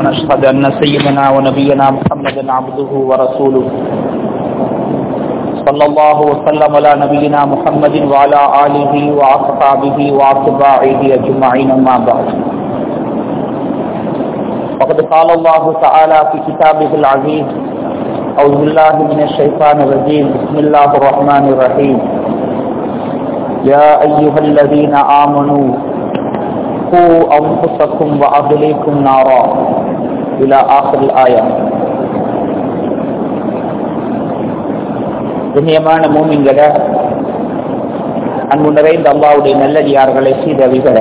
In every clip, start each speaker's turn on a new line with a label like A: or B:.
A: ونشهد أن سيدنا ونبينا محمدا عبده ورسوله صلى الله وسلم على نبينا محمد وعلى آله وأصحابه وأتباعه أجمعين أما بعد وقد قال الله تعالى في كتابه العزيز أعوذ بالله من الشيطان الرجيم بسم الله الرحمن الرحيم يا أيها الذين آمنوا قوا أنفسكم وأهليكم نارا إلى آخر الآية கண்ணியமான மூமிங்கள அன்பு நிறைந்த அல்லாவுடைய நல்லடியார்களை சீதவிகள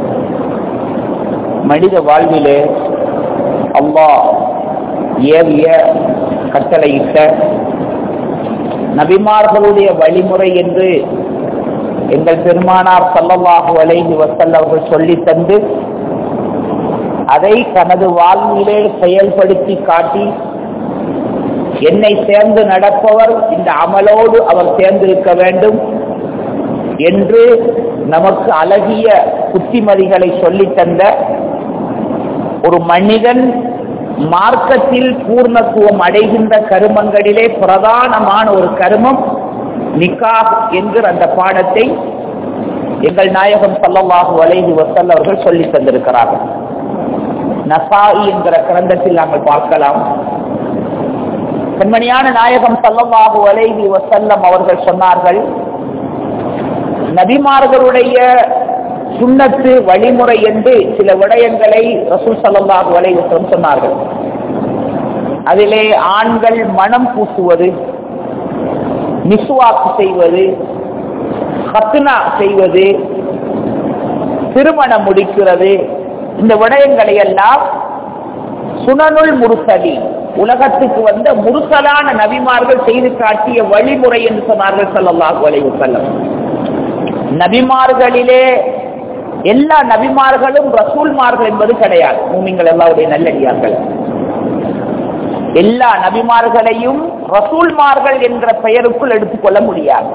A: மனித வாழ்விலே அல்லாஹ் ஏவிய கட்டளையிட்ட நபிமார்களுடைய வழிமுறை என்று எங்கள் பெருமானார் சல்லல்லாஹு அலைஹி வசல்ல அவர்கள் சொல்லி தந்து அதை தனது வாழ்விலே செயல்படுத்தி காட்டி என்னை சேர்ந்து நடப்பவர் இந்த அமலோடு அவர் சேர்ந்திருக்க வேண்டும் என்று நமக்கு அழகிய புத்திமதிகளை சொல்லி தந்த ஒரு மனிதன் மார்க்கத்தில் பூர்ணத்துவம் அடைகின்ற கருமங்களிலே பிரதானமான ஒரு கருமம் நிக்கா என்கிற அந்த பாடத்தை எங்கள் நாயகம் சல்லல்லாஹு அலைஹி வசல் அவர்கள் சொல்லி தந்திருக்கிறார்கள் நசாயி என்கிற கிரந்தத்தில் நாங்கள் பார்க்கலாம் கண்மணியான நாயகம் சல்லல்லாஹு அலைஹி வசல்லம் அவர்கள் சொன்னார்கள் நபிமார்களுடைய சுண்ணத்து வழிமுறை என்று சில விடயங்களை ரசூல் சல்லாஹு அலைஹி வசல்லம் சொன்னார்கள் அதிலே ஆண்கள் மனம் பூசுவது மிசுவாக்கு செய்வது கத்துனா செய்வது திருமணம் முடிக்கிறது இந்த விடயங்களை எல்லாம் சுனனுள் முருசலி உலகத்துக்கு வந்த முருசலான நபிமார்கள் செய்து காட்டிய வழிமுறை என்று சொன்னார்கள் சல்லாஹு அலைவு செல்லம் நபிமார்களிலே எல்லா நபிமார்களும் ரசூல்மார்கள் என்பது கிடையாது மூமிங்கள் எல்லாருடைய நல்லடியார்கள் எல்லா நபிமார்களையும் ரசூல்மார்கள் என்ற பெயருக்குள் எடுத்துக்கொள்ள முடியாது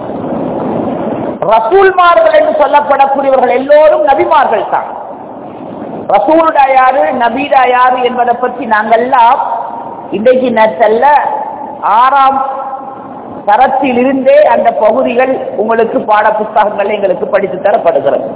A: ரசூல்மார்கள் என்று சொல்லப்படக்கூடியவர்கள் எல்லோரும் நபிமார்கள் தான் ரசூலுடா யாரு நபீடா யாரு என்பதை பற்றி நாங்கள்லாம் இன்றைக்கு நேரத்தல்ல ஆறாம் தரத்தில் இருந்தே அந்த பகுதிகள் உங்களுக்கு பாட புத்தகங்கள் எங்களுக்கு படித்து தரப்படுகிறது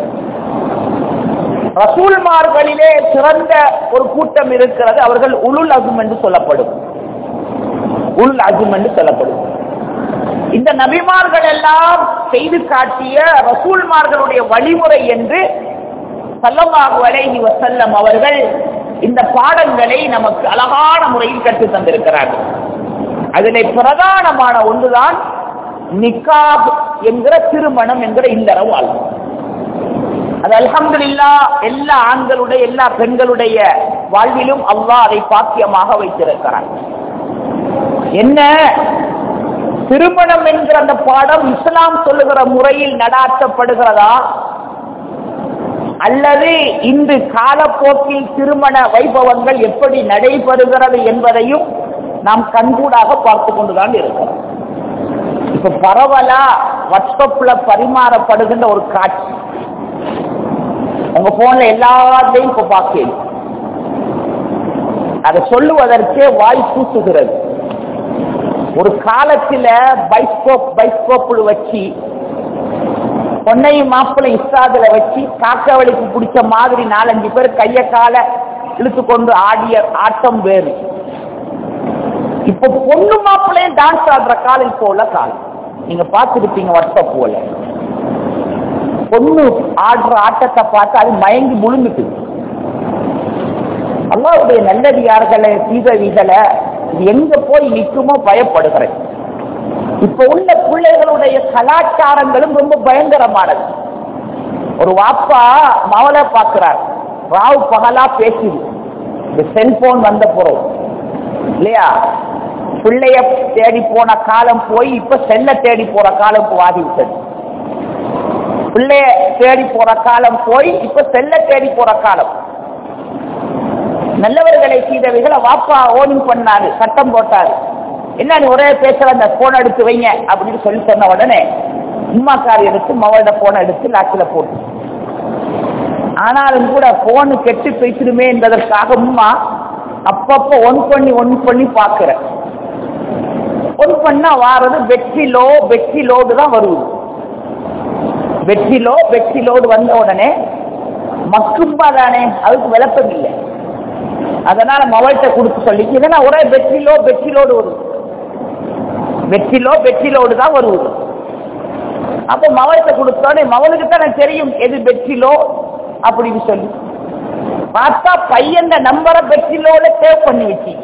A: ரசூல்மார்களிலே சிறந்த ஒரு கூட்டம் இருக்கிறது அவர்கள் உளுல் அசும் என்று சொல்லப்படும் உள் அசும் என்று சொல்லப்படும் இந்த நபிமார்கள் எல்லாம் செய்து காட்டிய ரசூல்மார்களுடைய வழிமுறை என்று சல்லமாக அலைஹி வசல்லம் அவர்கள் இந்த பாடங்களை நமக்கு அழகான முறையில் கற்று தந்திருக்கிறார்கள் அதிலே பிரதானமான ஒன்றுதான் நிக்காப் என்கிற திருமணம் என்கிற இல்லற வாழ்வு அது அல்ஹம்துல்லா எல்லா ஆண்களுடைய எல்லா பெண்களுடைய வாழ்விலும் அல்லாஹ் அதை பாக்கியமாக வைத்திருக்கிறார் என்ன திருமணம் என்கிற அந்த பாடம் இஸ்லாம் சொல்லுகிற முறையில் நடாத்தப்படுகிறதா அல்லது இன்று காலப்போக்கில் திருமண வைபவங்கள் எப்படி நடைபெறுகிறது என்பதையும் நாம் கண்கூடாக பார்த்து கொண்டுதான் இருக்கிறோம் இப்ப பரவலா வாட்ஸ்அப்ல பரிமாறப்படுகின்ற ஒரு காட்சி உங்க போன்ல எல்லாத்தையும் இப்ப பார்க்கணும் அதை சொல்லுவதற்கே வாய் கூசுகிறது ஒரு காலத்துல பைஸ்கோப் பைஸ்கோப்புல வச்சு பொன்னையும் மாப்பிள்ளை இஸ்தாதுல வச்சு காக்கவழிக்கு பிடிச்ச மாதிரி நாலஞ்சு பேர் கைய கால இழுத்து கொண்டு ஆடிய ஆட்டம் வேறு இப்ப பொண்ணு மாப்பிள்ளையும் டான்ஸ் ஆடுற காலம் இப்போ உள்ள காலம் நீங்க பார்த்துருப்பீங்க வாட்ஸ்அப் போல பொண்ணு ஆடுற ஆட்டத்தை பார்த்து அது மயங்கி முழுங்குட்டு அல்லாவுடைய நல்லடியார்களை சீதவிகளை இது எங்க போய் நிற்குமோ பயப்படுகிறேன் இப்ப உள்ள பிள்ளைகளுடைய கலாச்சாரங்களும் ரொம்ப பயங்கரமானது ஒரு வாப்பா மவளை பார்க்கிறார் ராவ் பகலா பேசுது இந்த செல்போன் வந்த பிறகு இல்லையா பிள்ளைய தேடி போன காலம் போய் இப்ப செல்ல தேடி போற காலம் ஆகிவிட்டது பிள்ளைய தேடி போற காலம் போய் இப்ப செல்ல தேடி போற காலம் நல்லவர்களை செய்தவைகளை வாப்பா ஓனிங் பண்ணாரு சட்டம் போட்டாரு என்ன நீ ஒரே பேசுற அந்த போன் எடுத்து வைங்க அப்படின்னு சொல்லி சொன்ன உடனே உமாக்காரி எடுத்து மவளோட போனை எடுத்து லாக்கில போட்டு ஆனாலும் கூட போன் கெட்டு போய்த்திருமே என்பதற்காக உம்மா அப்பப்போ ஒன் பண்ணி ஒன் பண்ணி பார்க்கிறேன் ஒன் பண்ணா வாரது வெற்றிலோ வெற்றிலோடு தான் வருவது வெற்றிலோ வெற்றிலோடு வந்த உடனே மக்கும்பா தானே அதுக்கு விளக்கம் இல்லை அதனால மவள்கிட்ட கொடுத்து சொல்லி இதனா ஒரே வெற்றிலோ வெற்றிலோடு வருது வெற்றிலோ வெற்றிலோடு தான் வருவது அப்ப மவள்கிட்ட கொடுத்தோடனே மவளுக்கு தானே தெரியும் எது வெற்றிலோ அப்படின்னு சொல்லி பார்த்தா பையன் நம்பரை வெற்றிலோட சேவ் பண்ணி வச்சீங்க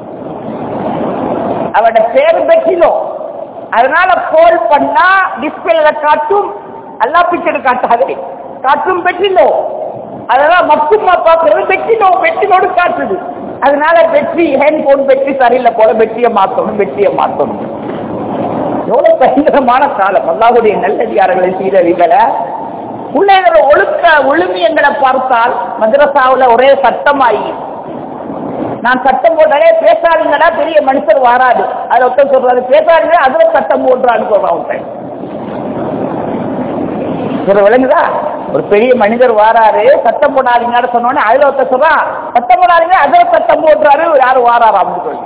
A: அவட பேர் வெற்றிலோ அதனால கோல் பண்ணா டிஸ்பிளேல காட்டும் எல்லா பிக்சர் காட்டாது காட்டும் வெற்றிலோ அதனால மக்குமா பாக்குறது வெற்றிலோ வெற்றிலோடு காட்டுது அதனால வெற்றி ஹேண்ட் போன் வெற்றி சரியில்லை போல வெற்றியை மாத்தணும் வெற்றியை மாத்தணும் எவ்வளவு பயங்கரமான காலம் அல்லாவுடைய நல்லடியார்களை சீரழிகளை பிள்ளைகள ஒழுக்க ஒழுமியங்களை பார்த்தால் மദ്രസാவுல ஒரே சட்டமாயி நான் சட்டம் போட்டாலே பேசாதீங்கடா பெரிய மனுஷர் வராது அதுல ஒருத்தர் சொல்றாரு பேசாதீங்க அதுல சட்டம் போடுறான்னு சொல்றான் ஒருத்தன் சில விளங்குதா ஒரு பெரிய மனிதர் வாராரு சட்டம் போடாதீங்கன்னு சொன்னோடனே அதுல ஒருத்தர் சொல்றான் சட்டம் போடாதீங்க அதுல சட்டம் போடுறாரு யாரு வாராரு அப்படின்னு சொல்லி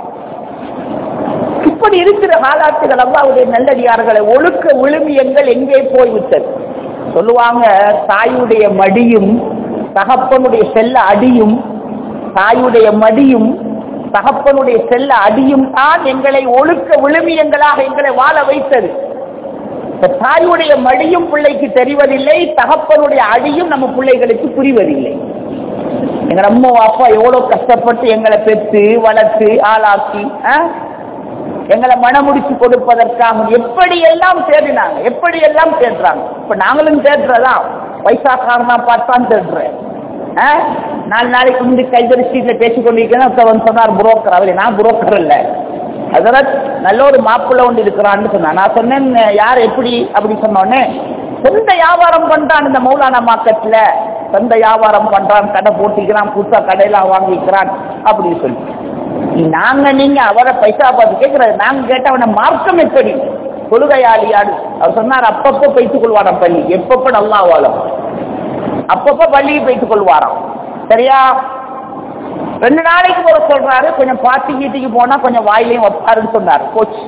A: இப்படி இருக்கிற காலாத்துகள் அல்லாவுடைய நல்லடியார்களை ஒழுக்க விழுமியங்கள் எங்கே போய்விட்டது சொல்லுவாங்க தாயுடைய மடியும் தகப்பனுடைய செல்ல அடியும் தாயுடைய மடியும் தகப்பனுடைய செல்ல அடியும் தான் எங்களை ஒழுக்க விழுமியங்களாக எங்களை வாழ வைத்தது இந்த தாயுடைய மடியும் பிள்ளைக்கு தெரிவதில்லை தகப்பனுடைய அடியும் நம்ம பிள்ளைகளுக்கு புரிவதில்லை எங்க அம்மா அப்பா எவ்வளவு கஷ்டப்பட்டு எங்களை பெற்று வளர்த்து ஆளாக்கி ஆ? எங்களை மனமுடிச்சு கொடுப்பதற்காக எப்படி எல்லாம் தேடினாங்க எப்படி எல்லாம் தேடுறாங்க இப்ப நாங்களும் தேடுறதா பைசாக்காரனா பார்த்தான் தேடுறேன் ஆ? நாலு நாளைக்கு முந்தி கைதறி ஸ்ட்ரீட்ல பேசிக் கொண்டிருக்கிறேன் வந்து சொன்னார் புரோக்கர் அவரு நான் புரோக்கர் இல்ல அதெல்லாம் நல்ல ஒரு மாப்பிள்ளை ஒன்று இருக்கிறான்னு சொன்னான் நான் சொன்னேன் யார் எப்படி அப்படி சொன்னோடனே சொந்த வியாபாரம் பண்றான் இந்த மௌலானா மார்க்கெட்ல சொந்த வியாபாரம் பண்றான் கடை போட்டிக்கிறான் புதுசா கடையெல்லாம் வாங்கிக்கிறான் அப்படின்னு சொல்லி நாங்க நீங்க அவரை பைசா பார்த்து கேட்கறது நாங்க கேட்ட அவனை மார்க்கம் எப்படி தொழுகையாளியாடு அவர் சொன்னார் அப்பப்போ பைத்துக் கொள்வாராம் பள்ளி எப்பப்ப நல்லா வாழும் அப்பப்ப பள்ளியை பைத்துக் கொள்வாராம் சரியா ரெண்டு நாளைக்கு போற சொல்றாரு கொஞ்சம் பாட்டி வீட்டுக்கு போனா கொஞ்சம் வாயிலையும் வைப்பாருன்னு சொன்னாரு கோச்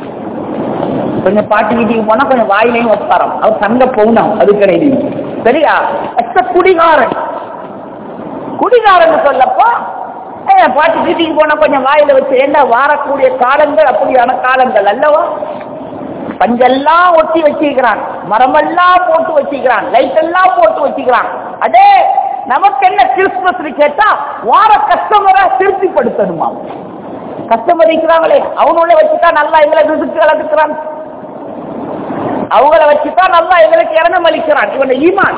A: கொஞ்சம் பாட்டி வீட்டுக்கு போனா கொஞ்சம் வாயிலையும் வைப்பாராம் அவர் தங்க பவுனம் அது கிடையாது சரியா அத்த குடிகாரன் குடிகாரன் சொல்லப்போ ஏய், பாட்டி வீட்டுக்கு போனா கொஞ்சம் வாயில வச்சு ஏண்டா வாரக்கூடிய காலங்கள் அப்படியான காலங்கள் அல்லவா பஞ்செல்லாம் ஒட்டி வச்சிருக்கிறான் மரமெல்லாம் போட்டு வச்சிருக்கிறான் லைட் எல்லாம் போட்டு வச்சிருக்கிறான் அடே நமக்கு என்ன கிறிஸ்துமஸ் கேட்டா வார கஸ்டமரை திருப்திப்படுத்தணுமா கஸ்டமர் இருக்கிறாங்களே அவனோட வச்சுட்டா நல்லா எங்களை விசுக்கு வளர்த்துக்கிறான் அவங்கள வச்சுதான் நல்லா எங்களுக்கு இரணம் அளிக்கிறான் இவன ஈமான்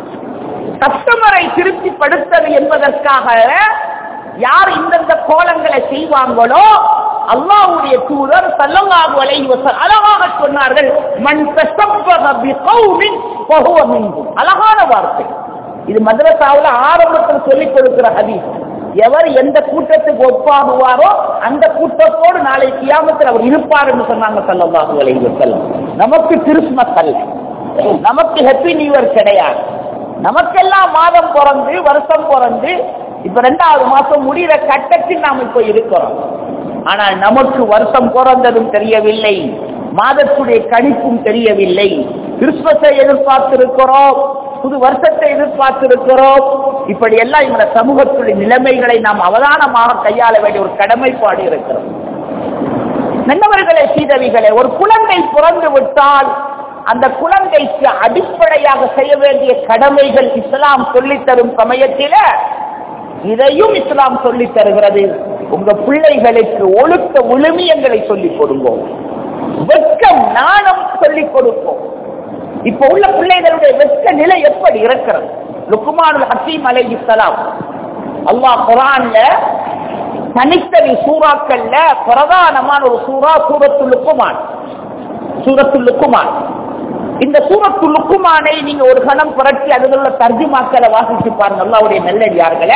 A: கஸ்டமரை திருப்திப்படுத்தது என்பதற்காக யார் இந்தந்த கோலங்களை செய்வாங்களோ அல்லாஹ்வுடைய தூதர் ஸல்லல்லாஹு அலைஹி வஸல்லம் அழகாக சொன்னார்கள் மன் தஸப்பஹ பிகௌமின் ஃபஹுவ மின்ஹும் அழகான வார்த்தை இது மദ്രസാவுல ஆரம்பத்தில் சொல்லிக் கொடுக்கிற ஹதீஸ் எவர் எந்த கூட்டத்துக்கு ஒப்பாகுவாரோ அந்த கூட்டத்தோடு நாளை கியாமத்தில் அவர் இருப்பார் என்று சொன்னாங்க ஸல்லல்லாஹு அலைஹி வஸல்லம் நமக்கு கிறிஸ்மஸ் அல்ல நமக்கு ஹெப்பி நியூ இயர் கிடையாது நமக்கெல்லாம் மாதம் பிறந்து வருஷம் பிறந்து இப்ப ரெண்டாவது மாசம் முடிகிற கட்டத்தில் நாம் இப்ப இருக்கிறோம் ஆனால் நமக்கு வருஷம் பிறந்ததும் தெரியவில்லை மாதத்துடைய கணிப்பும் தெரியவில்லை கிறிஸ்துமஸை எதிர்பார்த்திருக்கிறோம் புது வருஷத்தை எதிர்பார்த்திருக்கிறோம் இப்படி எல்லாம் இந்த சமூகத்துடைய நிலைமைகளை நாம் அவதானமாக கையாள வேண்டிய ஒரு கடமைப்பாடு இருக்கிறோம் நல்லவர்களே சீதவிகளே ஒரு குழந்தை பிறந்து விட்டால் அந்த குழந்தைக்கு அடிப்படையாக செய்ய வேண்டிய கடமைகள் இஸ்லாம் சொல்லித் தரும் சமயத்தில இதையும் இஸ்லாம் சொல்லித் தருகிறது உங்க பிள்ளைகளுக்கு ஒழுக்க விழுமியங்களை சொல்லிக் கொடுங்கோம் வெட்கம் நாணம் சொல்லிக் கொடுப்போம் இப்ப உள்ள பிள்ளைகளுடைய வெட்க நிலை எப்படி இருக்கிறது லுக்குமானுல் ஹக்கீம் அலை இஸ்லாம் அல்லாஹ் குரான்ல தனித்தனி சூறாக்கள்ல பிரதானமான ஒரு சூறா சூரத்துல் லுக்குமான் சூரத்துல் லுக்குமான் இந்த சூரத்துல் லுக்குமானை நீங்க ஒரு கணம் புரட்சி அதில் உள்ள தர்ஜிமாக்களை வாசிச்சு பாருங்க அல்லாவுடைய நல்லடியார்களே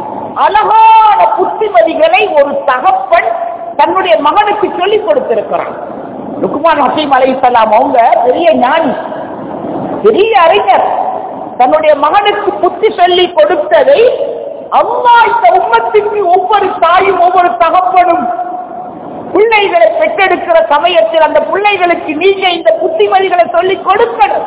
A: அழகான புத்திமதிகளை ஒரு தகப்பன் தன்னுடைய மகனுக்கு சொல்லிக் கொடுத்திருக்கிறான் லுக்குமான் ஹசீம் அலை அவங்க பெரிய ஞானி பெரிய அறிஞர் தன்னுடைய மகனுக்கு புத்தி சொல்லி கொடுத்ததை அம்மா இந்த உம்மத்துக்கு ஒவ்வொரு தாயும் ஒவ்வொரு தகப்பனும் பிள்ளைகளை பெற்றெடுக்கிற சமயத்தில் அந்த பிள்ளைகளுக்கு நீங்க இந்த புத்திமதிகளை சொல்லி கொடுக்கணும்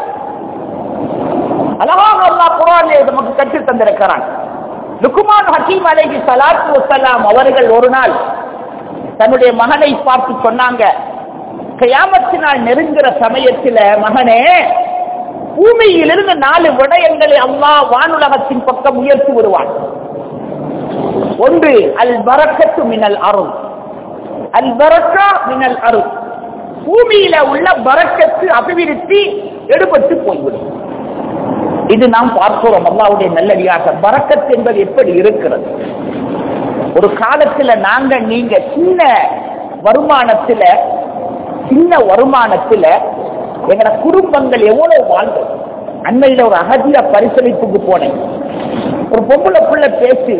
A: அழகாக அல்லாஹ் குரானிலே நமக்கு கற்றுத் தந்திருக்கிறான் லுக்குமான் ஹக்கீம் அலைஹி ஸலாத்து வஸலாம் அவர்கள் ஒரு நாள் தன்னுடைய மகனை பார்த்து சொன்னாங்க கியாமத்தினால் நெருங்குற சமயத்துல மகனே பூமியிலிருந்து நாலு விடயங்களை அல்லாஹ் வானுலகத்தின் பக்கம் உயர்த்தி வருவான் ஒன்று அல் பரக்கத்து மினல் அருள் அல் பரக்கா மினல் அருள் பூமியில உள்ள பரக்கத்து அபிவிருத்தி எடுபட்டு போய்விடும் இது நாம் பார்க்கிறோம் அல்லாவுடைய நல்லடியாக பரக்கத் என்பது எப்படி இருக்கிறது ஒரு காலத்துல நாங்க நீங்க சின்ன வருமானத்துல சின்ன வருமானத்துல எங்கட குடும்பங்கள் எவ்வளவு வாழ்ந்தது அண்மையில ஒரு அகதிய பரிசளிப்புக்கு போனேன் ஒரு பொம்பளை புள்ள பேசி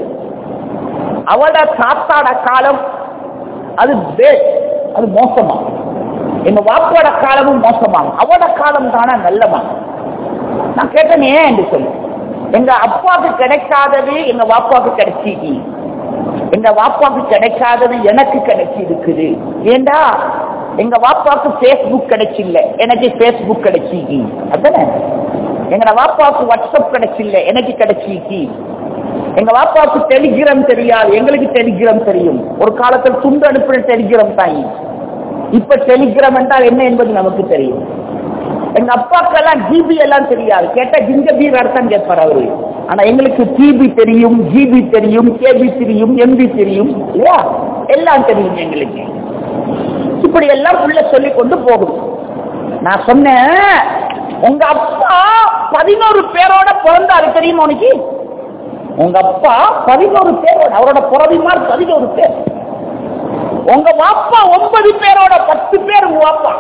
A: அவட தாத்தாட காலம் அது best. அது மோசமா எங்க வாப்போட காலமும் மோசமாகும் அவட காலம் தானே நல்லமா நான் கேட்டேன் ஏன் என்று சொல்லு எங்க அப்பாவுக்கு கிடைக்காதது எங்க வாப்பாவுக்கு கிடைச்சிக்கு எங்க வாப்பாவுக்கு கிடைக்காதது எனக்கு கிடைச்சி இருக்குது ஏண்டா எங்க வாப்பாவுக்கு பேஸ்புக் கிடைச்சில்ல எனக்கு பேஸ்புக் கிடைச்சிக்கு அதானே எங்க வாப்பாவுக்கு வாட்ஸ்அப் கிடைச்சில்ல எனக்கு கிடைச்சிக்கு எங்க வாப்பாவுக்கு டெலிகிராம் தெரியாது எங்களுக்கு டெலிகிராம் தெரியும் ஒரு காலத்தில் துண்டு அனுப்பின டெலிகிராம் தான் இப்ப டெலிகிராம் என்றால் என்ன என்பது நமக்கு தெரியும் எங்க அப்பாக்கெல்லாம் ஜிபி எல்லாம் தெரியாது கேட்டா ஜிங்க பீர் அர்த்தம் கேட்பார் அவரு ஆனா எங்களுக்கு ஜிபி தெரியும் ஜிபி தெரியும் கேபி தெரியும் எம்பி தெரியும் இல்லையா எல்லாம் தெரியும் எங்களுக்கு இப்படி எல்லாம் உள்ள சொல்லி கொண்டு போகும் நான் சொன்னேன் உங்க அப்பா பதினோரு பேரோட பிறந்தாரு தெரியுமா உனக்கு உங்க அப்பா பதினோரு பேரோட அவரோட பிறவிமார் பதினோரு பேர் உங்க வாப்பா ஒன்பது பேரோட பத்து பேர் உங்க வாப்பா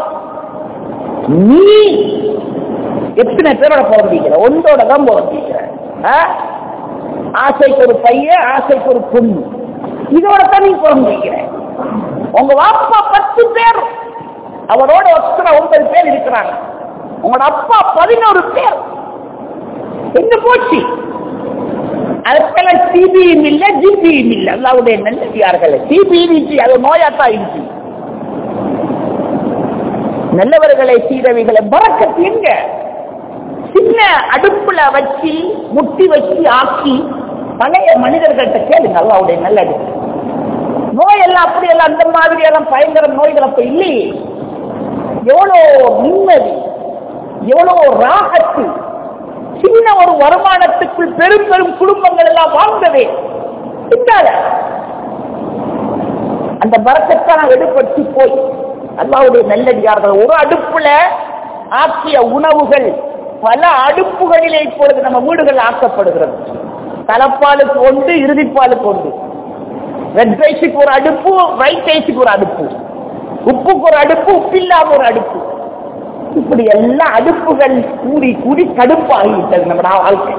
A: நீ எத்தனை பேரோட பிறந்திருக்கிற ஒன்றோட தான் பிறந்திருக்கிற ஆ? ஆசைக்கு ஒரு பையன் ஆசைக்கு ஒரு பொண்ணு இதோட தான் நீ பிறந்திருக்கிற உங்க வாப்பா பத்து பேர் அவரோட ஒத்தனை ஒன்பது பேர் இருக்கிறாங்க உங்களோட அப்பா பதினோரு பேர் எங்க போச்சு அதுக்கெல்லாம் சிபியும் இல்ல ஜிபியும் இல்ல அல்லாவுடைய நல்லடியார்கள் சிபிஇ அது நோயாத்தான் இருந்துச்சு நல்லவர்களை சீரவைகளை பறக்கத்து எங்க சின்ன அடுப்புல வச்சு முட்டி வச்சு ஆக்கி பழைய மனிதர்கள்ட்ட கேளுங்க அல்லாவுடைய நல்லது நோய் எல்லாம் அப்படி எல்லாம் அந்த மாதிரி எல்லாம் பயங்கர நோய்கள் அப்ப இல்லையே எவ்வளோ நிம்மதி எவ்வளோ ராகத்து சின்ன ஒரு வருமானத்துக்குள் பெரும் பெரும் குடும்பங்கள் எல்லாம் வாழ்ந்ததே பின்னால அந்த பரக்கத்தான எடுப்பட்டு போய் அல்லாவுடைய நல்லடியார்கள் ஒரு அடுப்புல ஆக்கிய உணவுகள் பல அடுப்புகளிலே இப்பொழுது நம்ம வீடுகள் ஆக்கப்படுகிறது தலைப்பாலுக்கு ஒன்று இறுதிப்பாலுக்கு ஒன்று ரெட் ரைஸுக்கு ஒரு அடுப்பு ஒயிட் ரைஸுக்கு ஒரு அடுப்பு உப்புக்கு ஒரு அடுப்பு உப்பில்லாம ஒரு அடுப்பு இப்படி எல்லா அடுப்புகள் கூடி கூடி கடுப்பாகிவிட்டது நம்ம வாழ்க்கை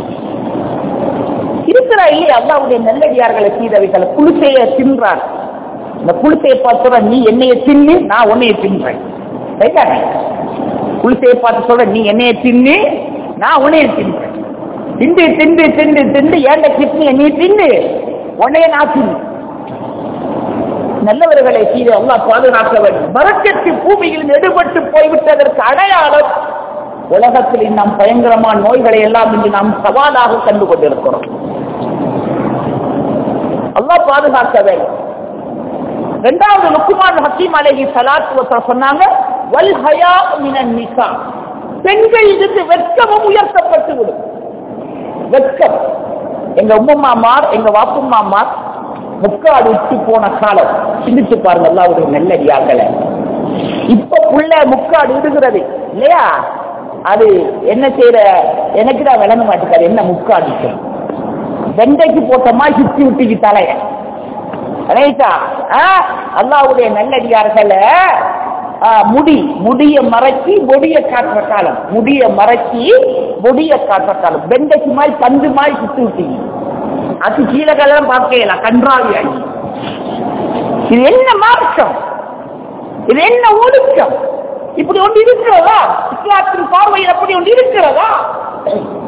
A: இருக்கிற இல்லையே அல்லாவுடைய நல்லடியார்களை சீதவைகளை குளிசைய தின்றான் இந்த குளிசையை பார்த்து நீ என்னைய தின்னு நான் உன்னைய தின்றேன் ரைட்டா குளிசையை பார்த்து சொல்ற நீ என்னைய தின்னு நான் உன்னைய தின்றேன் திண்டு திண்டு திண்டு திண்டு ஏண்ட கிட்னி நீ தின்னு உன்னைய நான் தின்னு நல்லவர்களை செய்து அல்லாஹ் பாதுகாக்க வேண்டும் பரக்கத்து பூமியில் எடுபட்டு போய்விட்டதற்கு அடையாளம் உலகத்தில் நாம் பயங்கரமான நோய்களை எல்லாம் இன்று நாம் சவாலாக கண்டு கொண்டிருக்கிறோம் அல்லாஹ் பாதுகாக்க வேண்டும் இரண்டாவது லுக்குமான் ஹக்கீம் அலைஹி ஸலாத்து வஸல்லம் சொன்னாங்க வல் ஹயா மினன் நிசா பெண்கள் இருந்து வெட்கமும் உயர்த்தப்பட்டு விடும் வெட்கம் எங்க உம்மம்மாமார் எங்க வாப்பும்மாமார் முக்காடு உச்சி போன காலம் சிந்திச்சு பாருங்க அல்லாவுடைய நல்லடியாக்களை இப்ப புள்ள முக்காடு இடுகிறது இல்லையா அது என்ன செய்யற எனக்கு தான் விளங்க மாட்டேங்காது என்ன முக்காடு வெண்டைக்கு போட்டமா சுத்தி விட்டுக்கு தலைய ரைட்டா அல்லாவுடைய நல்லடியார்களை முடி முடிய மறைச்சி முடிய காட்டுற காலம் முடிய மறைச்சி முடிய காட்டுற காலம் வெண்டைக்கு மாதிரி பந்து மாதிரி சுத்தி விட்டீங்க அது கீழகெல்லாம் பார்க்கலாம் கன்றாவியாகி இது என்ன மார்க்கம் இது என்ன ஒழுக்கம் இப்படி ஒன்று இருக்கிறதா இஸ்லாத்தின் பார்வையில் அப்படி ஒன்று இருக்கிறதா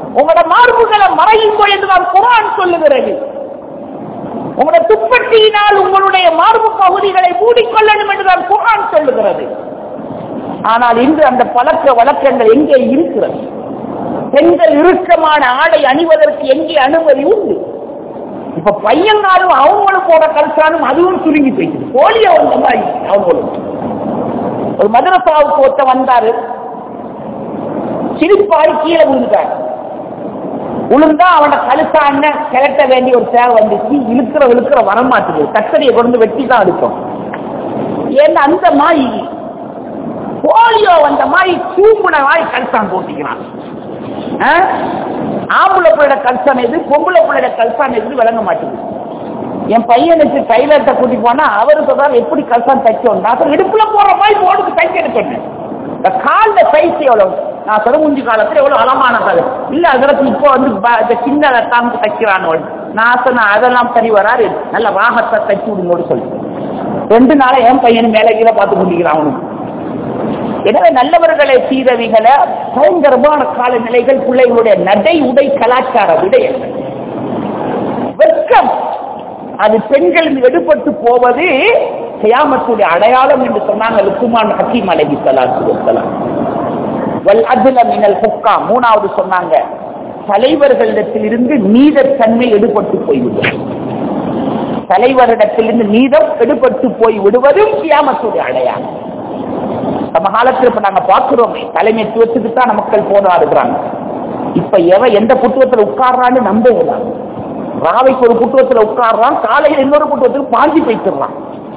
A: உங்களோட மார்புகளை மறையுங்கள் என்றுதான் குரான் சொல்லுகிறது உங்களுடைய துப்பட்டியினால் உங்களுடைய மார்பு பகுதிகளை மூடிக்கொள்ளணும் என்றுதான் குரான் சொல்லுகிறது ஆனால் இன்று அந்த பழக்க வழக்கங்கள் எங்கே இருக்கிறது பெண்கள் இறுக்கமான ஆடை அணிவதற்கு எங்கே அனுமதி உண்டு இப்ப பையன்காரும் அவங்களும் போட கல்சானும் அதுவும் சுருங்கி போயிடுது போலியோ வந்த மாதிரி அவங்களும் ஒரு மதுரசாவுக்கு ஒருத்த வந்தாரு சிரிப்பாய் கீழே விழுந்தார் உளுந்தா அவன கழுத்தான கிளட்ட வேண்டிய ஒரு தேவை வந்துச்சு இழுக்கிற இழுக்கிற வரமாட்டுது கத்தரியை கொண்டு வெட்டி தான் எடுக்கும் ஏன்னா அந்த மாதிரி போலியோ வந்த மாதிரி சூம்புன வாய் கல்சான் போட்டிக்கிறான் ஆ? ஆம்பளை பிள்ளைட கல்சான் எது பொம்பளை பிள்ளைட கல்சான் எது விளங்க மாட்டேங்குது என் பையனுக்கு டைலர்ட்ட கூட்டி போனா அவரு சொல்றாரு எப்படி கல்சான் தைக்கும் நான் சொல்றேன், இடுப்புல போற மாதிரி போடுக்கு தைக்க சொன்னேன் இந்த கால்ல சைஸ் எவ்வளவு நான் சொல்ல முந்தி காலத்துல எவ்வளவு அளமான காலம் இல்ல அதற்கு இப்போ வந்து ப- இந்த சின்ன தாங்க தைக்கிறான்னு நான் சொன்னேன் அதெல்லாம் சரி வராது நல்ல வாகத்தை தைச்சு விடுங்கன்னு சொல்லி ரெண்டு நாளா என் பையன் மேல கீழே பார்த்து கொண்டிருக்கிறான் அவனுக்கு எனவே நல்லவர்களை சீரவிகளை பயங்கரமான காலநிலைகள் பிள்ளைகளுடைய நடை உடை கலாச்சார விடயங்கள் வெட்கம் அது பெண்களின் எடுபட்டு போவது கியாமத்துடைய அடையாளம் என்று சொன்னாங்க லுக்குமான் ஹக்கீம் அலஹி சலாத்து வசலாம் வல் அதுல மினல் ஹுக்கா மூணாவது சொன்னாங்க தலைவர்களிடத்திலிருந்து நீதத்தன்மை எடுபட்டு போய்விடும் தலைவரிடத்திலிருந்து நீதம் எடுபட்டு போய் விடுவதும் கியாமத்துடைய அடையாளம் நம்ம காலத்துல இப்ப நாங்க பாக்குறோமே தலைமைத்துவத்துக்கு தான் மக்கள் போராடுகிறாங்க இப்ப எவன் எந்த புத்துவத்துல உட்கார்றான்னு நம்புகிறான் ராவைக்கு ஒரு புத்துவத்துல உட்கார்றான் காலையில் இன்னொரு புத்துவத்துக்கு பாஞ்சி போய்த்துறான்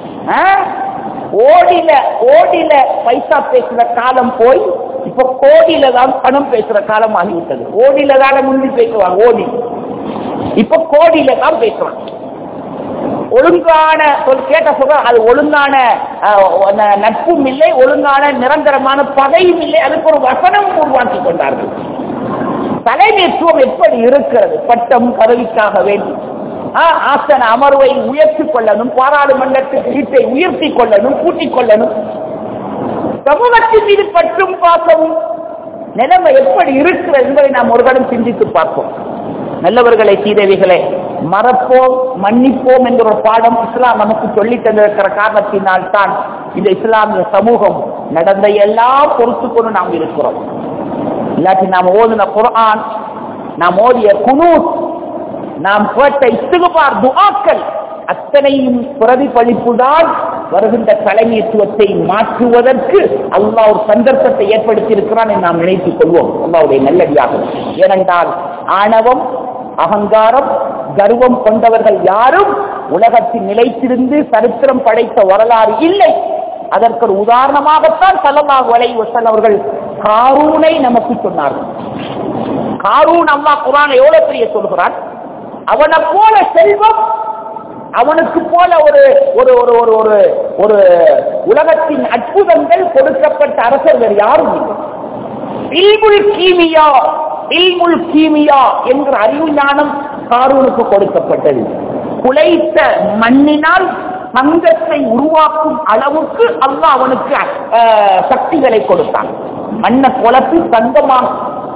A: ஓடில ஓடில பைசா பேசுற காலம் போய் இப்ப கோடியில தான் பணம் பேசுற காலம் ஆகிவிட்டது ஓடில தானே முந்தி பேசுவாங்க ஓடி இப்ப கோடியில தான் பேசுறான் ஒழுங்கான சொல் கேட்ட சொல்ற அது ஒழுங்கான அஹ், ந- நட்பும் இல்லை ஒழுங்கான நிரந்தரமான பகையும் இல்லை அதுக்கு ஒரு வசனம் உருவாக்கி கொண்டார்கள் தலைமைத்துவம் எப்படி இருக்கிறது பட்டம் பதவிக்காக வேண்டி ஆ, ஆசன அமர்வை உயர்த்திக் கொள்ளணும் பாராளுமன்றத்துக்கு வீட்டை உயர்த்தி கொள்ளணும் கூட்டிக் கொள்ளணும் சமூகத்தின் மீது பற்றும் பாசமும் நிலைமை எப்படி இருக்கிறது என்பதை நாம் ஒரு கடம் சிந்தித்து பார்ப்போம் நல்லவர்களை சீதவிகளை மறப்போம் மன்னிப்போம் என்ற ஒரு பாடம் இஸ்லாம் நமக்கு சொல்லி தந்திருக்கிற காரணத்தினால் தான் இந்த இஸ்லாமிய சமூகம் நடந்த எல்லாம் பொறுத்து கொண்டு நாம் இருக்கிறோம் இல்லாட்டி நாம் ஓதின குர்ஆன் நாம் ஓதிய குனூத் நாம் கேட்ட இஸ்திகுபார் துஆக்கள் அத்தனையும் பிரதிபலிப்புதான் வருகின்ற தலைமைத்துவத்தை மாற்றுவதற்கு அல்லாஹ் ஒரு சந்தர்ப்பத்தை ஏற்படுத்தி இருக்கிறான் என்று நாம் நினைத்துக் கொள்வோம் அல்லாவுடைய நல்லடியாக ஏனென்றால் ஆணவம் அகங்காரம் கர்வம் கொண்டவர்கள் யாரும் உலகத்தில் நிலைத்திருந்து சரித்திரம் படைத்த வரலாறு இல்லை அதற்கு ஒரு உதாரணமாகத்தான் சல்லல்லாஹு அலைஹி வஸல்லம் அவர்கள் காரூனை நமக்கு சொன்னார்கள் காரூன் அல்லாஹ் குர்ஆன் எவ்வளவு பெரிய சொல்கிறான் அவனை போல செல்வம் அவனுக்கு போல ஒரு ஒரு ஒரு ஒரு ஒரு ஒரு உலகத்தின் அற்புதங்கள் கொடுக்கப்பட்ட அரசர்கள் யாரும் இல்லை இல்முல் கீமியா இல்முல் கீமியா என்ற அறிவு ஞானம் காரூனுக்கு கொடுக்கப்பட்டது குலைத்த மண்ணினால் தங்கத்தை உருவாக்கும் அளவுக்கு அல்லாஹ் அவனுக்கு அஹ், சக்திகளை கொடுத்தான் மண்ணை குழப்பி தங்கமாக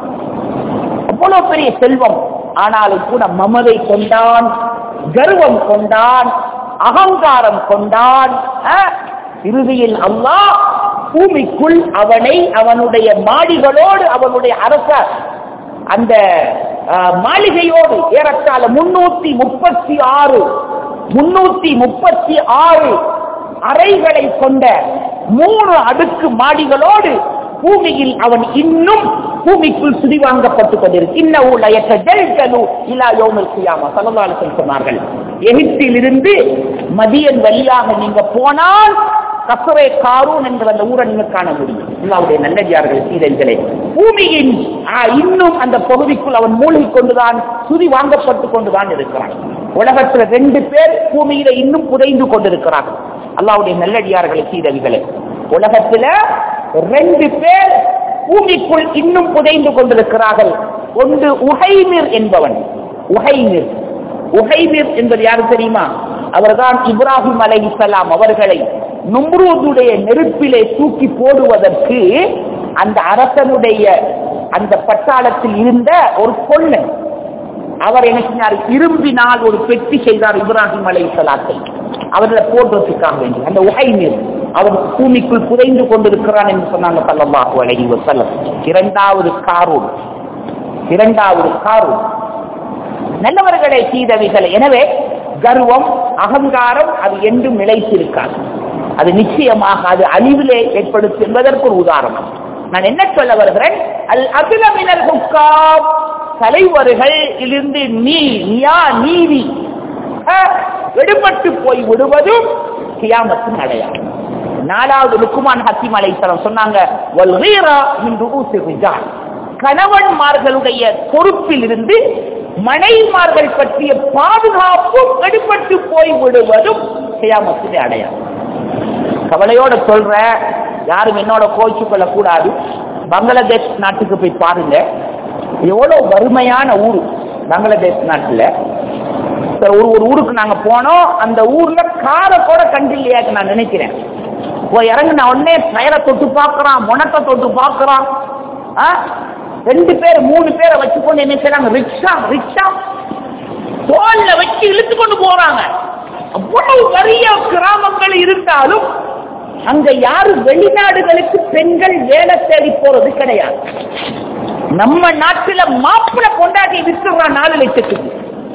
A: அவ்வளவு பெரிய செல்வம் ஆனாலும் கூட மமதை கொண்டான் கர்வம் கொண்டான் அகங்காரம் கொண்டான் அஹ், இறுதியில் அல்லாஹ் பூமிக்குள் அவனை அவனுடைய மாடிகளோடு அவனுடைய அரச அந்த அஹ், மாளிகையோடு ஏறத்தாழ முன்னூத்தி முப்பத்தி ஆறு முன்னூத்தி முப்பத்தி ஆறு அறைகளை கொண்ட மூணு அடுக்கு மாடிகளோடு பூமியில் அவன் இன்னும் பூமிக்குள் சுதிவாங்கப்பட்டுக் கொண்டிருக்கு சொன்னார்கள் எகிப்தில் இருந்து மதியன் வழியாக நீங்க போனால் கசரே காரூன் என்ற அந்த ஊரை நீங்க காண முடியும் அல்லாவுடைய நல்லடியார்கள் சீதல்களே பூமியின் ஆ, இன்னும் அந்த பகுதிக்குள் அவன் மூழ்கிக் கொண்டுதான் சுதி வாங்கப்பட்டு கொண்டுதான் இருக்கிறான் உலகத்துல ரெண்டு பேர் பூமியில இன்னும் புதைந்து கொண்டிருக்கிறார்கள் அல்லாவுடைய நல்லடியார்களை சீதவிகளே உலகத்துல ரெண்டு பேர் பூமிக்குள் இன்னும் புதைந்து கொண்டிருக்கிறார்கள் ஒன்று உஹைமிர் என்பவன் உஹைமிர் உஹைமிர் என்பது யாரு தெரியுமா அவர்தான் இப்ராஹிம் அலைஹிஸ்ஸலாம் அவர்களை நும்ரூதுடைய நெருப்பிலே தூக்கி போடுவதற்கு அந்த அரசனுடைய அந்த பட்டாளத்தில் இருந்த ஒரு கொள்ளன் அவர் என்ன செஞ்சார் இரும்பினால் ஒரு பெட்டி செய்தார் இப்ராஹிம் அலை சலாத்தை அவர்களை போடுறதுக்காக வேண்டி அந்த உகைநீர் அவர் பூமிக்குள் புதைந்து கொண்டிருக்கிறான் என்று சொன்னாங்க சல்லல்லாஹு அலைஹி வஸல்லம் இரண்டாவது காரூன் இரண்டாவது காரூன் நல்லவர்களை செய்தவைகளை எனவே கர்வம் அகங்காரம் அது என்றும் நிலைத்திருக்காது அது நிச்சயமாக அது அழிவிலே ஏற்படுத்தும் என்பதற்கு ஒரு உதாரணம் நான் என்ன சொல்ல வருகிறேன் அல் அபிலமினல் ஹுக்காம் தலைவர்கள் இருந்து நீ நியா நீதி விடுபட்டு போய் விடுவதும் கியாமத்தின் அடையாளம் நாலாவது லுக்குமான் ஹக்கீம் அலைத்தலம் சொன்னாங்க கணவன்மார்களுடைய பொறுப்பில் இருந்து மனைவிமார்கள் பற்றிய பாதுகாப்பும் எடுபட்டு போய் விடுவதும் கியாமத்தின் அடையாளம் கவலையோட சொல்ற யாரும் என்னோட கோச்சு கொள்ளக்கூடாது பங்களாதேஷ் நாட்டுக்கு போய் பாருங்க எவ்வளவு வறுமையான ஊர் பங்களாதேஷ் நாட்டுல ஒரு ஒரு ஊருக்கு நாங்க போனோம் அந்த ஊர்ல காரை கூட கண்டு இல்லையாக்கு நான் நினைக்கிறேன் போய் இறங்கின உடனே டயரை தொட்டு பார்க்கறான் முனத்தை தொட்டு பார்க்கறான் ரெண்டு பேர் மூணு பேரை வச்சு கொண்டு என்ன செய்யறாங்க ரிக்ஷா ரிக்ஷா தோல்ல வச்சு இழுத்து கொண்டு போறாங்க அவ்வளவு பெரிய கிராமங்கள் இருந்தாலும் அங்க யாரு வெளிநாடுகளுக்கு பெண்கள் வேலை தேடி போறது கிடையாது நம்ம நாட்டுல மாப்பிள்ள கொண்டாட்டி வித்துறான் நாலு லட்சத்துக்கு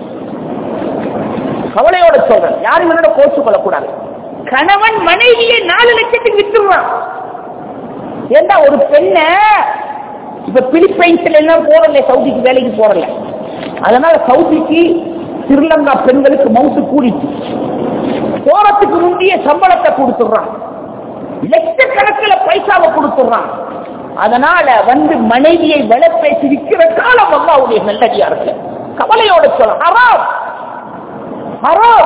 A: கவலையோட சொல்றேன் யாரும் என்னோட கோச்சு கொள்ளக்கூடாது கணவன் மனைவியை நாலு லட்சத்துக்கு வித்துறான் ஏண்டா ஒரு பெண்ண இப்ப பிலிப்பைன்ஸ்ல எல்லாம் போறல சவுதிக்கு வேலைக்கு போறல அதனால சவுதிக்கு ஸ்ரீலங்கா பெண்களுக்கு மவுத்து கூடிச்சு போறதுக்கு முந்தைய சம்பளத்தை கொடுத்துடுறான் லட்சக்கணக்கில் பைசாவை கொடுத்துடுறான் அதனால வந்து மனைவியை விலை பேசி விற்கிற காலம் அல்லாவுடைய நல்லடியார்கள் கவலையோட சொல்ல ஹராம் ஹராம்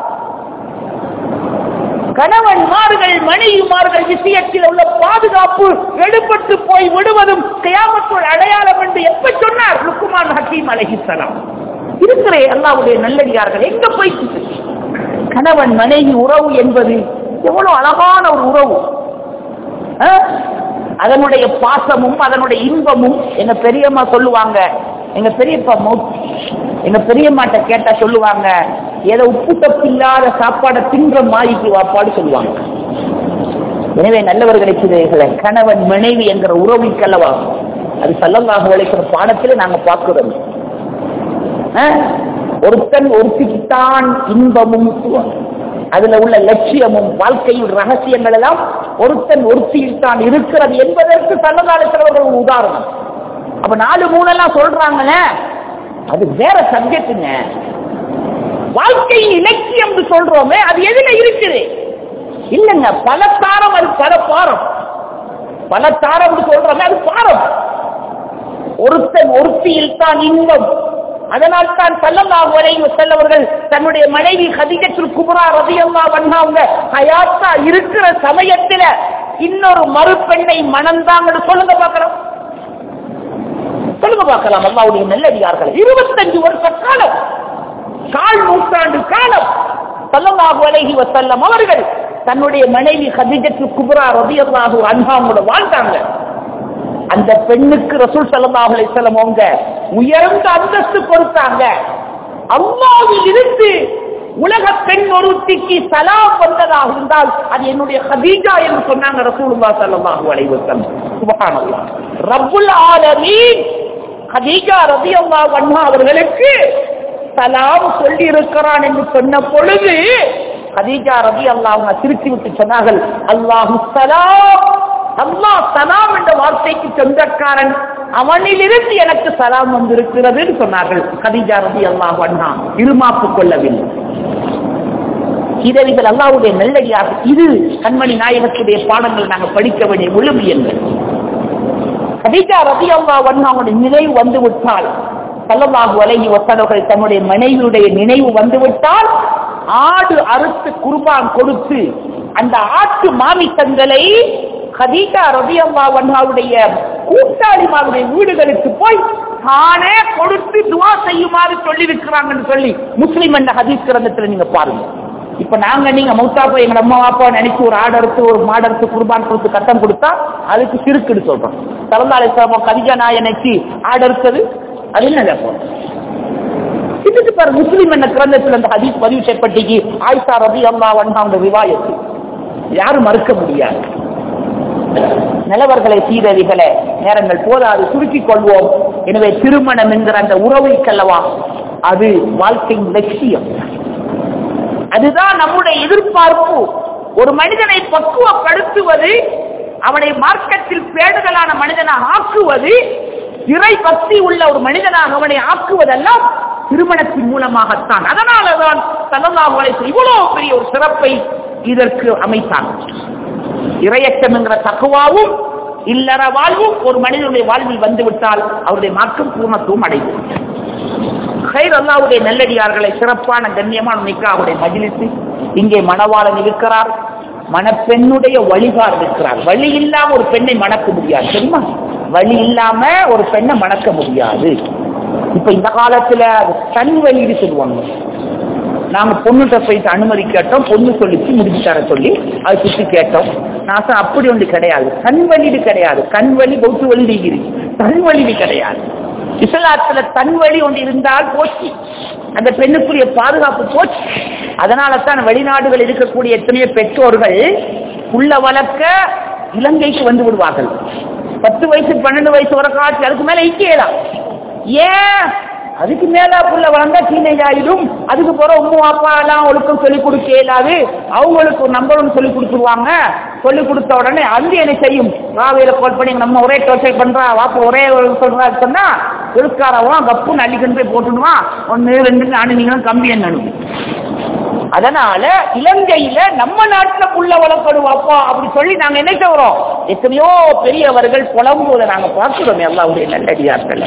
A: கணவன்மார்கள் மனைவிமார்கள் விஷயத்தில் உள்ள பாதுகாப்பு எடுபட்டு போய் விடுவதும் கயாமத்துள் அடையாளம் என்று எப்ப சொன்னார் லுக்குமான் ஹக்கீம் அலஹிசலாம் இருக்கிற அல்லாவுடைய நல்லடியார்கள் எங்க போயிட்டு கணவன் மனைவி உறவு என்பது எவ்வளவு அழகான ஒரு உறவு அதனுடைய பாசமும் அதனுடைய இன்பமும் எங்க பெரியம்மா சொல்லுவாங்க எங்க பெரியப்பா மௌத் எங்க பெரியம்மாட்ட கேட்டா சொல்லுவாங்க ஏதோ உப்பு தப்பு இல்லாத சாப்பாடை தின்ற மாறிக்கு வாப்பாடு சொல்லுவாங்க எனவே நல்லவர்களை செய்தீர்களே கணவன் மனைவி என்கிற உறவுக்கல்லவா அது சல்லல்லாக உழைக்கிற பாடத்துல நாங்க பார்க்கிறோம் ஒருத்தன் ஒருத்திக்குத்தான் இன்பமும் அதுல உள்ள லட்சியமும் வாழ்க்கையின் ரகசியங்கள் எல்லாம் ஒருத்தன் ஒருத்தியில் தான் இருக்கிறது என்பதற்கு சன்னதாலத்திரவர்கள் ஒரு உதாரணம் அப்ப நாலு மூணெல்லாம் சொல்றாங்களே அது வேற சப்ஜெக்டுங்க வாழ்க்கையின் இலக்கியம் சொல்றோமே அது எதுல இருக்குது இல்லங்க பல தாரம் அது பல பாரம் பல தாரம் சொல்றோமே அது பாரம் ஒருத்தன் ஒருத்தியில் தான் இன்பம் அதனால் தான் சல்லல்லாஹு அலைஹி வஸல்லவர்கள் தன்னுடைய மனைவி ஹதீஜத்துல் குப்ரா ரலியல்லாஹு அன்ஹா அவங்க ஹயாத்தா இருக்கிற சமயத்துல இன்னொரு மறுபெண்ணை மணந்தாங்கன்னு சொல்லுங்க பார்க்கலாம் சொல்லுங்க பார்க்கலாம் அல்லாவுடைய நல்லடியார்கள் இருபத்தஞ்சு வருஷ காலம் கால் நூற்றாண்டு காலம் சல்லல்லாஹு அலைஹி வஸல்லம் அவர்கள் தன்னுடைய மனைவி ஹதீஜத்துல் குப்ரா ரலியல்லாஹு அன்ஹா கூட வாழ்ந்தாங்க அந்த பெண்ணுக்கு ரசூல் சல்லல்லாஹு அலைஹி வஸல்லம் அவங்க உயர்ந்த அந்தஸ்து கொடுத்தாங்க அல்லாஹ்வில் இருந்து உலக பெண் ஒருத்திக்கு சலாம் வந்ததாக இருந்தால் அது என்னுடைய ஹதீஜா என்று சொன்னாங்க ரசூலுல்லாஹ் ஸல்லல்லாஹு அலைஹி வஸல்லம் சுப்ஹானல்லாஹ் ரப்புல் ஆலமீன் ஹதீஜா ரலியல்லாஹு அன்ஹா அவர்களுக்கு சலாம் சொல்லி இருக்கிறான் என்று சொன்ன பொழுது ஹதீஜா ரபி அல்லாஹ் திருத்தி விட்டு சொன்னார்கள் அல்லாஹு சலாம் அல்லாஹ் சலாம் என்ற வார்த்தைக்கு சொந்தக்காரன் அவனிலிருந்து எனக்கு சலாம் வந்திருக்கிறது சொன்னார்கள் கதிஜா ரபி அல்லாஹ் அண்ணா இருமாப்பு கொள்ளவில்லை இதவிகள் அல்லாவுடைய நல்லடியாக இது கண்மணி நாயகத்துடைய பாடங்கள் நாங்கள் படிக்க வேண்டிய விழுமியங்கள் கதிஜா ரபி அல்லா அவனுடைய நினைவு வந்து விட்டால் சல்லல்லாஹு அலைஹி வஸல்லவர்கள் தன்னுடைய மனைவியுடைய நினைவு வந்துவிட்டால் ஆடு அறுத்து குர்பான் கொடுத்து அந்த ஆட்டு மாமிசங்களை கதீஜா ரபியல்லா வன்ஹாவுடைய கூட்டாளிமாருடைய வீடுகளுக்கு போய் தானே கொடுத்து துவா செய்யுமாறு சொல்லி இருக்கிறாங்கன்னு சொல்லி முஸ்லிம் என்ற ஹதீஸ் கிரந்தத்தில் நீங்க பாருங்க இப்ப நாங்க நீங்க மௌத்தா போய் எங்க அம்மா அப்பா நினைச்சு ஒரு ஆடு அறுத்து ஒரு மாடு அறுத்து குர்பான் கொடுத்து கட்டம் கொடுத்தா அதுக்கு சிறுக்குன்னு சொல்றோம் தலந்தாலை கதிஜா நாய நினைச்சு ஆடு அறுத்தது அது என்ன கேட்போம் இதுக்கு பாரு முஸ்லிம் என்ன கிரந்தத்தில் அந்த ஹதீஸ் பதிவு செய்யப்பட்டிக்கு ஆயிஷா ரபி அல்லா வண்ணா அந்த விவாயத்து யாரும் மறுக்க முடியாது நிலவர்களை சீரழிகளை நேரங்கள் போதாது சுருக்கிக் கொள்வோம் எனவே திருமணம் என்கிற அந்த உறவுக்கல்லவா அது வாழ்க்கையின் லட்சியம் அதுதான் நம்முடைய எதிர்பார்ப்பு ஒரு மனிதனை பக்குவப்படுத்துவது அவனை மார்க்கத்தில் பேடுதலான மனிதனாக ஆக்குவது இறை பக்தி உள்ள ஒரு மனிதனாக அவனை ஆக்குவதெல்லாம் திருமணத்தின் மூலமாகத்தான் அதனாலதான் தலல்லாஹுவை இவ்வளவு பெரிய ஒரு சிறப்பை இதற்கு அமைத்தான் இரையச்சம் என்கிற தக்குவாவும் இல்லற வாழ்வும் ஒரு மனிதனுடைய வாழ்வில் வந்துவிட்டால் அவருடைய மாற்றம் பூர்ணத்துவம் அடைந்து ஹைர் அல்லாவுடைய நல்லடியார்களை சிறப்பான கண்ணியமான நிக்காவுடைய மஜிலித்து இங்கே மணவாளன் இருக்கிறார் மணப்பெண்ணுடைய வழிகார் இருக்கிறார் வழி இல்லாம ஒரு பெண்ணை மணக்க முடியாது தெரியுமா வழி இல்லாம ஒரு பெண்ணை மணக்க முடியாது இப்ப இந்த காலத்துல தன் வழின்னு சொல்லுவாங்க நாங்க பொண்ணுகிட்ட போயிட்டு அனுமதி கேட்டோம் பொண்ணு சொல்லிச்சு முடிச்சு தர சொல்லி அது சுற்றி கேட்டோம் நான் சொன்னேன், அப்படி ஒன்று கிடையாது கண் வலிது கிடையாது கண் வலி பௌத்து வலி டிகிரி தன் வலிது கிடையாது இஸ்லாத்துல தன் வழி ஒன்று இருந்தால் போச்சு அந்த பெண்ணுக்குரிய பாதுகாப்பு போச்சு அதனால தான் வெளிநாடுகள் இருக்கக்கூடிய எத்தனையோ பெற்றோர்கள் உள்ள வளர்க்க இலங்கைக்கு வந்து விடுவார்கள் பத்து வயசு பன்னெண்டு வயசு வரை காட்சி அதுக்கு மேல இக்கலாம் ஏன் அதுக்கு மேல புள்ள வளர்ந்தா டீனேஜ் ஆயிடும் அதுக்கு போற உம்மு அப்பா எல்லாம் ஒழுக்கம் சொல்லி கொடுக்க இயலாது அவங்களுக்கு ஒரு நம்பர் ஒன்று சொல்லி கொடுத்துருவாங்க சொல்லி கொடுத்த உடனே அது என்ன செய்யும் ராவையில கால் பண்ணி நம்ம ஒரே டோர்ச்சர் பண்றா வாப்ப ஒரே ஒரு சொல்றா சொன்னா இருக்காரவன் கப்புன்னு அள்ளிக்கொண்டு போய் போட்டுடுவான் ஒன்னு ரெண்டு நானு நீங்களும் கம்பி என்ன அதனால இலங்கையில நம்ம நாட்டுல புள்ள வளர்க்கணுவாப்பா அப்படி சொல்லி நாங்க என்ன செய்றோம் எத்தனையோ பெரியவர்கள் புலம்புவதை நாங்க பார்க்கிறோம் எல்லாருடைய நல்லடியார்கள்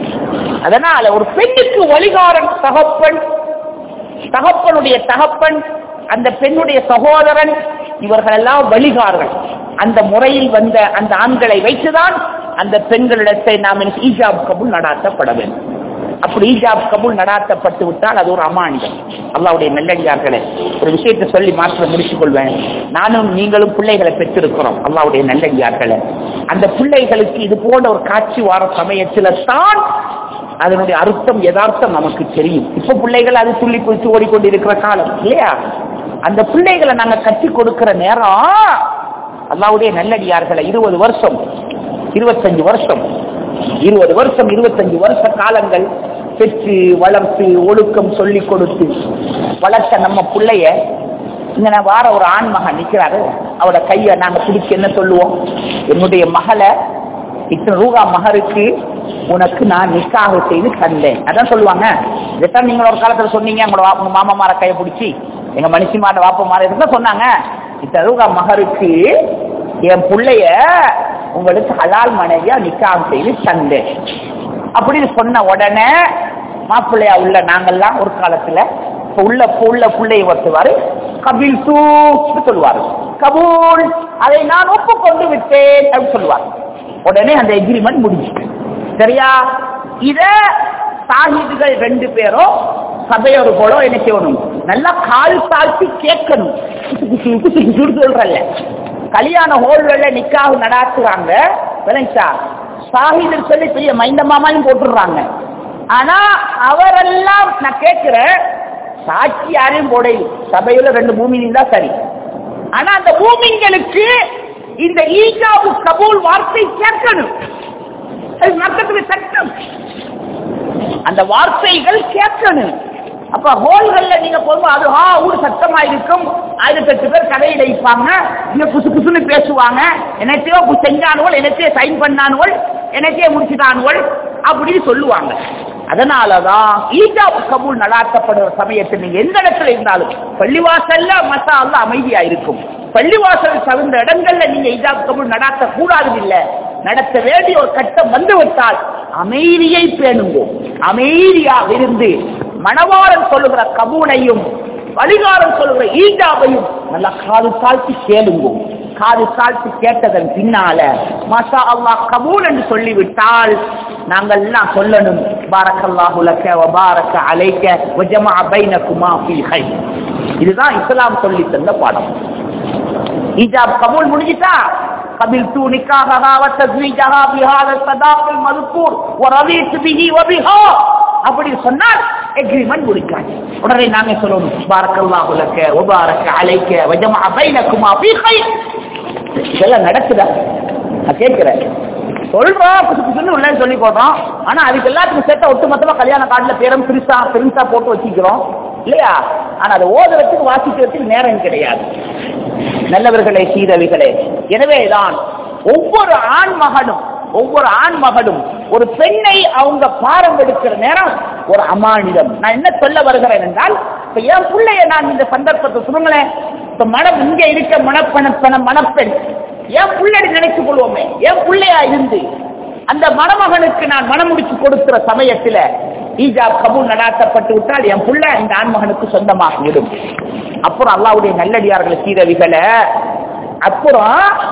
A: அதனால ஒரு பெண்ணுக்கு வழிகாரன் தகப்பன் தகப்பனுடைய தகப்பன் அந்த பெண்ணுடைய சகோதரன் இவர்கள் எல்லாம் வழிகார்கள் அந்த முறையில் வந்த அந்த ஆண்களை வைத்துதான் அந்த பெண்களிடத்தை நாம் ஈஜாப் கபுல் நடாத்தப்பட வேண்டும் அப்படி ஈஜாப் கபூல் நடாத்தப்பட்டு விட்டால் அது ஒரு அமானிதம் அல்லாவுடைய நல்லடியார்களே ஒரு விஷயத்தை சொல்லி மாற்ற முடித்துக் கொள்வேன் நானும் நீங்களும் பிள்ளைகளை பெற்றிருக்கிறோம் அல்லாவுடைய நல்லடியார்களே அந்த பிள்ளைகளுக்கு இது போன்ற ஒரு காட்சி வார சமயத்தில் தான் அதனுடைய அர்த்தம் யதார்த்தம் நமக்கு தெரியும் இப்ப பிள்ளைகள் அது துள்ளி குளித்து ஓடிக்கொண்டிருக்கிற காலம் இல்லையா அந்த பிள்ளைகளை நாங்க கட்டி கொடுக்கிற நேரம் அல்லாவுடைய நல்லடியார்களை இருபது வருஷம் இருபத்தஞ்சு வருஷம் இருபது வருஷம் இருபத்தஞ்சு வருஷ காலங்கள் பெற்று வளர்த்து ஒழுக்கம் சொல்லி கொடுத்து வளர்த்த நம்ம பிள்ளைய இங்க நான் வார ஒரு ஆண் மகன் நிக்கிறாரு அவட கைய நாங்க பிடிச்சு என்ன சொல்லுவோம் என்னுடைய மகளை இத்தனை ரூபா மகருக்கு உனக்கு நான் நிக்காக செய்து தந்தேன் அதான் சொல்லுவாங்க இதைத்தான் நீங்க ஒரு காலத்துல சொன்னீங்க உங்களோட வாப்ப மாமா மாற கையை பிடிச்சி எங்க மனுஷிமாட வாப்ப மாற இருந்தா சொன்னாங்க இத்தனை ரூபா மகருக்கு என் பிள்ளைய உங்களுக்கு ஹலால் மனைவியா நிக்காக செய்து தந்தேன் அப்படின்னு சொன்ன உடனே மாப்பிள்ளையா உள்ள நாங்கெல்லாம் ஒரு காலத்துல இப்ப உள்ள உள்ள பிள்ளைய ஒருத்துவாரு கபில் தூ சொல்லுவாரு கபூல் அதை நான் ஒப்புக்கொண்டு விட்டேன் அப்படின்னு சொல்லுவார் உடனே அந்த எக்ரிமெண்ட் முடிஞ்சு சரியா இத சாஹிதுகள் ரெண்டு பேரும் சபையோடு கூட என்ன செய்யணும் நல்லா கால் தாழ்த்தி கேட்கணும் குசு குசு குசு குசுன்னு சொல்றல்ல கல்யாண ஹோல்ல நிக்காக நடாத்துறாங்க விளைச்சா சாஹிதர் சொல்லி பெரிய மைந்த மாமாயும் போட்டுடுறாங்க ஆனா அவரெல்லாம் நான் கேட்கிறேன் சாட்சி யாரையும் போட சபையில ரெண்டு பூமி தான் சரி ஆனா அந்த பூமிங்களுக்கு இந்த ஈஜாபு கபூல் வார்த்தை கேட்கணும் அது மக்களுக்கு சட்டம் அந்த வார்த்தைகள் கேட்கணும் அப்ப ஹோல்கள்ல நீங்க போகும்போது அது ஆ ஊர் சத்தமா இருக்கும் ஆயிரத்தி எட்டு பேர் கதையில வைப்பாங்க இங்க குசு குசுன்னு பேசுவாங்க என்னத்தையோ செஞ்சானுவள் என்னத்தையோ சைன் பண்ணானுவள் என்னத்தையோ முடிச்சுட்டானுவள் அப்படின்னு சொல்லுவாங்க அதனாலதான் ஈஜாப் கபூல் நடாத்தப்படுற சமயத்தில் நீங்க எந்த இடத்துல இருந்தாலும் பள்ளிவாசல்ல மசா அமைதியா இருக்கும் பள்ளிவாசல் தகுந்த இடங்கள்ல நீங்க ஈஜாப் கபூல் நடாத்த கூடாது இல்ல நடத்த வேண்டிய ஒரு கட்டம் வந்து விட்டால் அமைதியை பேணுங்கோ அமைதியாக இருந்து மணவாளன் சொல்லுகிற கபூனையும் வழிகாரன் சொல்லுகிற ஈஜாபையும் நல்லா காது தாழ்த்தி கேளுங்கோ காது தாழ்த்தி கேட்டதன் பின்னால மாஷா அல்லாஹ் கபூல் என்று சொல்லிவிட்டால் நாங்கள் எல்லாம் சொல்லணும் பாரக்கல்லாஹு லக்க வ பாரக்க அலைக்க வ ஜமஅ பைனகுமா ஃபீ ஹைர் இதுதான் இஸ்லாம் சொல்லி தந்த பாடம் ஈஜாப் கபூல் முடிஞ்சிட்டா قبلت نكاحها وتزويجها بهذا الصداق المذكور ورضيت به وبها அப்படி சொன்னால் எக்ரிமெண்ட் முடிக்காது உடனே நாங்க சொல்லணும் பாரக்கல்லாஹு லக்க வபாரக அலைக்க வஜமா பைனக்குமா ஃபீ கைர் இதெல்லாம் நடக்குதா நான் கேட்கிறேன் சொல்றோம் புது புதுன்னு உள்ள சொல்லி போடுறோம் ஆனா அதுக்கு எல்லாத்துக்கும் சேர்த்த ஒட்டுமொத்தமா கல்யாண கார்டுல பேரும் பெருசா பெருசா போட்டு வச்சுக்கிறோம் இல்லையா ஆனா அதை ஓதுறதுக்கு வாசிக்கிறதுக்கு நேரம் கிடையாது நல்லவர்களே சீரவிகளே எனவேதான் ஒவ்வொரு ஆண் மகனும் ஒவ்வொரு ஆண் மகனும் ஒரு பெண்ணை அவங்க பாரம் எடுக்கிற நேரம் ஒரு அமானிதம் நான் என்ன சொல்ல வருகிறேன் என்றால் இப்ப என் பிள்ளைய நான் இந்த சந்தர்ப்பத்தை சொல்லுங்களேன் இப்ப மனம் இங்க இருக்க மணப்பணப்பன மணப்பெண் என் பிள்ளை நினைத்துக் கொள்வோமே என் பிள்ளையா இருந்து அந்த மணமகனுக்கு நான் மனம் முடிச்சு கொடுக்கிற சமயத்துல ஈஜாப் கபூல் நடாத்தப்பட்டு விட்டால் என் புள்ள இந்த ஆண்மகனுக்கு சொந்தமாகிவிடும் அப்புறம் அல்லாவுடைய நல்லடியார்கள் சீரவிகளை அப்புறம்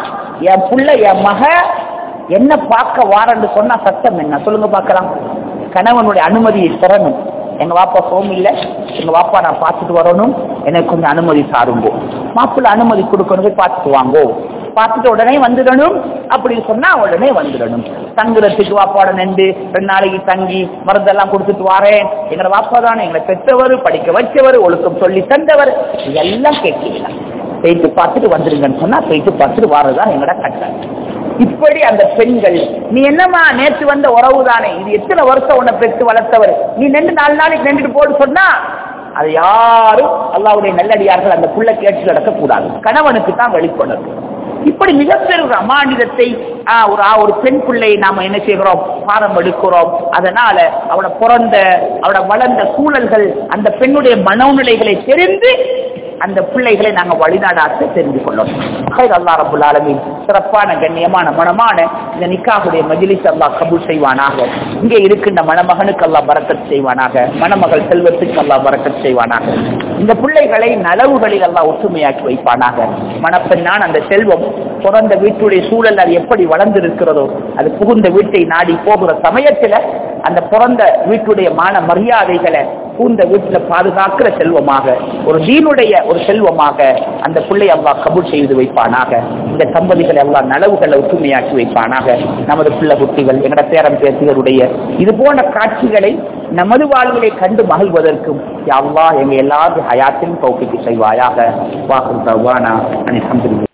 A: என் புள்ள என் மக என்ன பார்க்க வாரன்னு சொன்னா சட்டம் என்ன சொல்லுங்க பார்க்கலாம் கணவனுடைய அனுமதியை பெறணும் எங்க வாப்பா சோம் இல்ல எங்க வாப்பா நான் பார்த்துட்டு வரணும் எனக்கு கொஞ்சம் அனுமதி சாருங்கோ மாப்பிள்ள அனுமதி கொடுக்கணும் போய் பார்த்துட்டு வாங்கோ பார்த்துட்டு உடனே வந்துடணும் அப்படின்னு சொன்னா உடனே வந்துடணும் தங்குறதுக்கு வாப்பாட நின்று ரெண்டு நாளைக்கு தங்கி மருந்தெல்லாம் கொடுத்துட்டு வாரேன் எங்களை வாப்பா தானே எங்களை பெற்றவர் படிக்க வச்சவர் ஒழுக்கம் சொல்லி தந்தவர் இதெல்லாம் கேட்கலாம் போயிட்டு பார்த்துட்டு வந்துருங்கன்னு சொன்னா போயிட்டு பார்த்துட்டு வாரதுதான் எங்களோட கட்டம் இப்படி அந்த பெண்கள் நீ என்னம்மா நேற்று வந்த உறவு தானே இது எத்தனை வருஷம் உன்னை பெற்று வளர்த்தவர் நீ நின்று நாலு நாளைக்கு நின்றுட்டு போட்டு சொன்னா அது யாரும் அல்லாவுடைய நல்லடியார்கள் அந்த புள்ள கேட்டு நடக்கக்கூடாது கணவனுக்கு தான் வெளிப்படணும் இப்படி மிகப்பெரிய ஒரு அமானிதத்தை ஆஹ், ஒரு ஆ- ஒரு பெண் பிள்ளையை நாம என்ன செய்கிறோம் பாரம் எடுக்கிறோம் அதனால அவட பிறந்த அவட வளர்ந்த சூழல்கள் அந்த பெண்ணுடைய மனோநிலைகளை தெரிந்து அந்த பிள்ளைகளை நாங்க வழிநாடாக்க தெரிந்து கொள்ளணும் ஹைர் அல்லா ரபுல் ஆலமீன் சிறப்பான கண்ணியமான மனமான இந்த நிக்காவுடைய மஜிலிஸ் அல்லாஹ் கபூல் செய்வானாக இங்கே இருக்கின்ற மணமகனுக்கு அல்லாஹ் பரக்கத் செய்வானாக மணமகள் செல்வத்துக்கு அல்லாஹ் பரக்கத் செய்வானாக இந்த பிள்ளைகளை நலவுகளில் அல்லாஹ் ஒற்றுமையாக்கி வைப்பானாக மணப்பெண்ணான் அந்த செல்வம் பிறந்த வீட்டுடைய சூழல் அது எப்படி வளர்ந்திருக்கிறதோ அது புகுந்த வீட்டை நாடி போகிற சமயத்துல அந்த பிறந்த வீட்டுடைய மான மரியாதைகளை பூந்த வீட்டுல பாதுகாக்கிற செல்வமாக ஒரு தீனுடைய ஒரு செல்வமாக அந்த பிள்ளை அல்லாஹ் கபூல் செய்து வைப்பானாக இந்த தம்பதிகளை அல்லாஹ் நலவுகளை ஒற்றுமையாக்கி வைப்பானாக நமது பிள்ளை குட்டிகள் எங்கட பேரம் பேசுகளுடைய இது போன்ற காட்சிகளை நமது வாழ்விலை கண்டு மகிழ்வதற்கும் யா அல்லாஹ் எங்க எல்லாரும் ஹயாத்தின் பௌக்கிக்கு செய்வாயாக வாக்கு தவானா அனிஹம்துலில்லாஹ்